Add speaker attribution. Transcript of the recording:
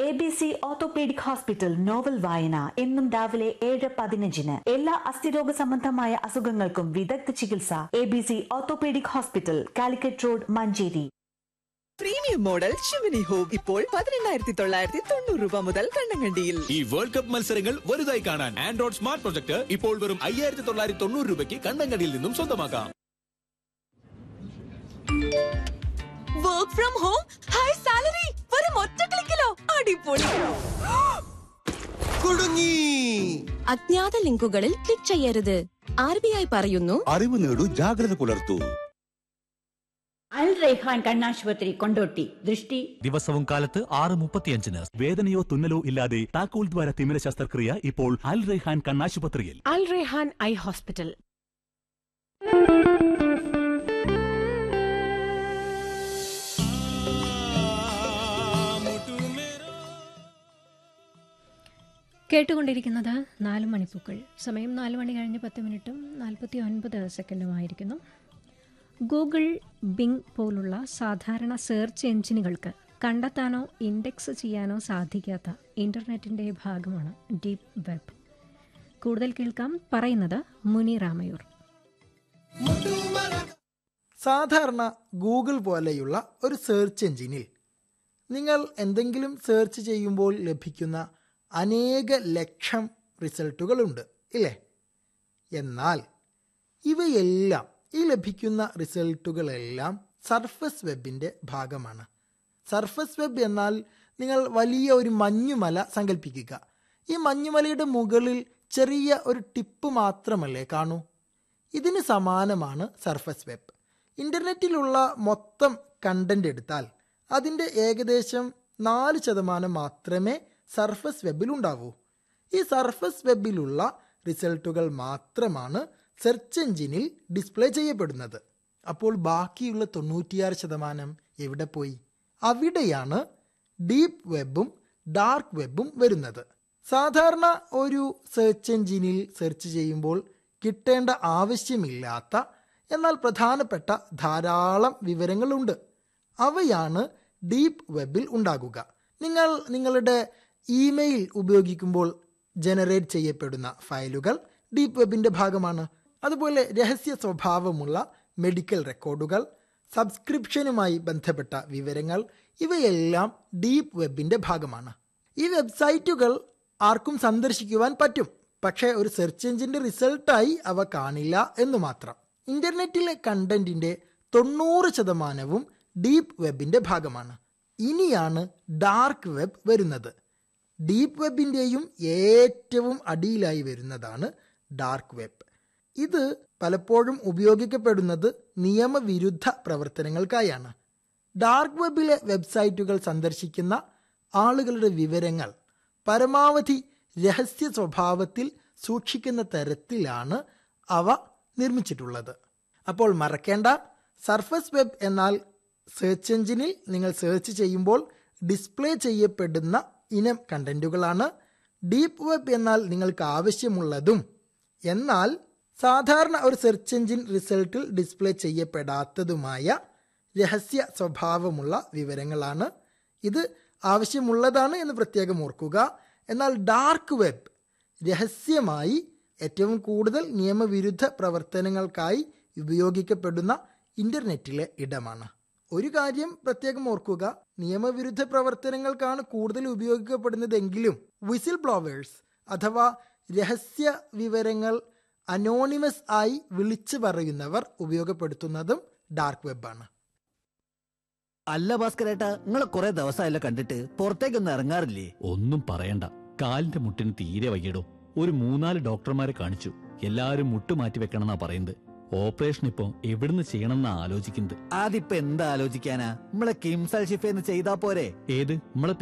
Speaker 1: A B C orthopaedic hospital novel വായന എന്നും രാവിലെ ഏഴ് പതിനഞ്ചിന് എല്ലാ അസ്ഥിരോഗ സംബന്ധമായ അസുഖങ്ങൾക്കും വിദഗ്ധ ചികിത്സ A B C orthopaedic hospital Calicut road Manjeri
Speaker 2: premium model ഷിമിനി ഹോം ഇപ്പോൾ പതിനെണ്ണായിരത്തി തൊള്ളായിരത്തി തൊണ്ണൂറ് രൂപ മുതൽ കണ്ണങ്കണ്ടിയിൽ
Speaker 3: ഈ വേൾഡ് കപ്പ് മത്സരങ്ങൾ വലുതായി കാണാൻ ആൻഡ്രോയിഡ് സ്മാർട്ട് പ്രൊജക്ട് ഇപ്പോൾ വെറും അയ്യായിരത്തി തൊള്ളായിരത്തി തൊണ്ണൂറ് രൂപയ്ക്ക് കണ്ണങ്കടിയിൽ നിന്നും സ്വന്തമാക്കാം
Speaker 2: work from home high salary വെറും ഒറ്റ ക്ലിക്കിലോ അടിപൊളി
Speaker 4: കുടുങ്ങി
Speaker 5: അജ്ഞാത ലിങ്കുകളിൽ ക്ലിക്ക് ചെയ്യരുത് ആർ ബി ഐ പറയുന്നു
Speaker 4: അറിവ് നേടൂ ജാഗ്രത പുലർത്തൂ
Speaker 6: അൽ റൈഹാൻ കണ്ണാശുപത്രി കൊണ്ടോട്ടി ദൃഷ്ടി
Speaker 7: ദിവസവും കാലത്ത് ആറ് മുപ്പത്തിയഞ്ചിന് വേദനയോ തുന്നലോ ഇല്ലാതെ താക്കോൽ ദ്വാര തിമിര ശസ്ത്രക്രിയ ഇപ്പോൾ അൽ റെഹാൻ കണ്ണാശുപത്രിയിൽ
Speaker 8: അൽ റെഹാൻ ഐ ഹോസ്പിറ്റൽ
Speaker 9: കേട്ടുകൊണ്ടിരിക്കുന്നത് നാല് മണിപ്പൂക്കൾ സമയം നാല് മണി കഴിഞ്ഞ് പത്ത് മിനിറ്റും നാൽപ്പത്തി ഒൻപത് സെക്കൻഡുമായിരിക്കുന്നു ഗൂഗിൾ ബിങ് പോലുള്ള സാധാരണ സെർച്ച് എഞ്ചിനുകൾക്ക് കണ്ടെത്താനോ ഇൻഡെക്സ് ചെയ്യാനോ സാധിക്കാത്ത ഇൻ്റർനെറ്റിൻ്റെ ഭാഗമാണ് ഡീപ് വെബ് കൂടുതൽ കേൾക്കാം പറയുന്നത് മുനി രാമയൂർ
Speaker 10: സാധാരണ ഗൂഗിൾ പോലെയുള്ള ഒരു സെർച്ച് എഞ്ചിനിൽ നിങ്ങൾ എന്തെങ്കിലും സെർച്ച് ചെയ്യുമ്പോൾ ലഭിക്കുന്ന അനേക ലക്ഷം റിസൾട്ടുകളുണ്ട് ഇല്ലേ എന്നാൽ ഇവയെല്ലാം ഈ ലഭിക്കുന്ന റിസൾട്ടുകളെല്ലാം സർഫസ് വെബിൻ്റെ ഭാഗമാണ് സർഫസ് വെബ് എന്നാൽ നിങ്ങൾ വലിയ ഒരു മഞ്ഞുമല സങ്കല്പിക്കുക ഈ മഞ്ഞുമലയുടെ മുകളിൽ ചെറിയ ഒരു ടിപ്പ് മാത്രമല്ലേ കാണൂ ഇതിന് സമാനമാണ് സർഫസ് വെബ് ഇൻ്റർനെറ്റിലുള്ള മൊത്തം കണ്ടന്റ് എടുത്താൽ അതിൻ്റെ ഏകദേശം നാല് ശതമാനം മാത്രമേ സർഫസ് വെബിൽ ഉണ്ടാവൂ ഈ സർഫസ് വെബിലുള്ള റിസൾട്ടുകൾ മാത്രമാണ് സെർച്ച് എഞ്ചിനിൽ ഡിസ്പ്ലേ ചെയ്യപ്പെടുന്നത് അപ്പോൾ ബാക്കിയുള്ള തൊണ്ണൂറ്റിയാറ് ശതമാനം എവിടെ പോയി അവിടെയാണ് ഡീപ്പ് വെബും ഡാർക്ക് വെബും വരുന്നത് സാധാരണ ഒരു സെർച്ച് എഞ്ചിനിൽ സെർച്ച് ചെയ്യുമ്പോൾ കിട്ടേണ്ട ആവശ്യമില്ലാത്ത എന്നാൽ പ്രധാനപ്പെട്ട ധാരാളം വിവരങ്ങളുണ്ട് അവയാണ് ഡീപ്പ് വെബിൽ ഉണ്ടാകുക നിങ്ങൾ നിങ്ങളുടെ ഇമെയിൽ ഉപയോഗിക്കുമ്പോൾ ജനറേറ്റ് ചെയ്യപ്പെടുന്ന ഫയലുകൾ ഡീപ്പ് വെബിൻ്റെ ഭാഗമാണ് അതുപോലെ രഹസ്യ സ്വഭാവമുള്ള മെഡിക്കൽ റെക്കോർഡുകൾ സബ്സ്ക്രിപ്ഷനുമായി ബന്ധപ്പെട്ട വിവരങ്ങൾ ഇവയെല്ലാം ഡീപ്പ് വെബിൻ്റെ ഭാഗമാണ് ഈ വെബ്സൈറ്റുകൾ ആർക്കും സന്ദർശിക്കുവാൻ പറ്റും പക്ഷേ ഒരു സെർച്ച് എഞ്ചിൻ്റെ റിസൾട്ടായി അവ കാണില്ല എന്ന് മാത്രം ഇന്റർനെറ്റിലെ കണ്ടന്റിന്റെ തൊണ്ണൂറ് ശതമാനവും ഡീപ്പ് വെബിന്റെ ഭാഗമാണ് ഇനിയാണ് ഡാർക്ക് വെബ് വരുന്നത് ഡീപ്പ് വെബിൻ്റെയും ഏറ്റവും അടിയിലായി വരുന്നതാണ് ഡാർക്ക് വെബ് ഇത് പലപ്പോഴും ഉപയോഗിക്കപ്പെടുന്നത് നിയമവിരുദ്ധ പ്രവർത്തനങ്ങൾക്കായാണ് ഡാർക്ക് വെബിലെ വെബ്സൈറ്റുകൾ സന്ദർശിക്കുന്ന ആളുകളുടെ വിവരങ്ങൾ പരമാവധി രഹസ്യ സ്വഭാവത്തിൽ സൂക്ഷിക്കുന്ന തരത്തിലാണ് അവ നിർമ്മിച്ചിട്ടുള്ളത് അപ്പോൾ മറക്കേണ്ട സർഫസ് വെബ് എന്നാൽ സെർച്ച് എഞ്ചിനിൽ നിങ്ങൾ സെർച്ച് ചെയ്യുമ്പോൾ ഡിസ്പ്ലേ ചെയ്യപ്പെടുന്ന ഇനം കണ്ടന്റുകളാണ് ഡീപ്പ് വെബ് എന്നാൽ നിങ്ങൾക്ക് ആവശ്യമുള്ളതും എന്നാൽ സാധാരണ ഒരു സെർച്ച് എഞ്ചിൻ റിസൾട്ടിൽ ഡിസ്പ്ലേ ചെയ്യപ്പെടാത്തതുമായ രഹസ്യ സ്വഭാവമുള്ള വിവരങ്ങളാണ് ഇത് ആവശ്യമുള്ളതാണ് എന്ന് പ്രത്യേകം ഓർക്കുക എന്നാൽ ഡാർക്ക് വെബ് രഹസ്യമായി ഏറ്റവും കൂടുതൽ നിയമവിരുദ്ധ പ്രവർത്തനങ്ങൾക്കായി ഉപയോഗിക്കപ്പെടുന്ന ഇന്റർനെറ്റിലെ ഇടമാണ് ഒരു കാര്യം പ്രത്യേകം ഓർക്കുക നിയമവിരുദ്ധ പ്രവർത്തനങ്ങൾക്കാണ് കൂടുതൽ ഉപയോഗിക്കപ്പെടുന്നതെങ്കിലും വിസിൽ ബ്ലോവേഴ്സ് അഥവാ രഹസ്യ വിവരങ്ങൾ അനോണിമസ് ആയി വിളിച്ചു പറയുന്നവർ ഉപയോഗപ്പെടുത്തുന്നതും ഡാർക്ക് വെബാണ്
Speaker 11: അല്ല ഭാസ്കരേട്ടാ നിങ്ങളെ കുറെ ദിവസമായല്ലോ കണ്ടിട്ട് പുറത്തേക്കൊന്നും ഇറങ്ങാറില്ലേ
Speaker 7: ഒന്നും പറയണ്ട കാലിന്റെ മുട്ടിന് തീരെ വയ്യടോ ഒരു മൂന്നാല് ഡോക്ടർമാരെ കാണിച്ചു എല്ലാരും മുട്ട് മാറ്റി വെക്കണമെന്നാ പറയുന്നത് ഓപ്പറേഷൻ ഇപ്പൊ എവിടുന്ന് ചെയ്യണമെന്നാ ആലോചിക്കുന്നത്
Speaker 11: അതിപ്പോ എന്താ ആലോചിക്കാനാ നമ്മളെ കിംസൽ ഷിഫേന്ന് ചെയ്താ പോരെ
Speaker 7: ഏത് നമ്മളെ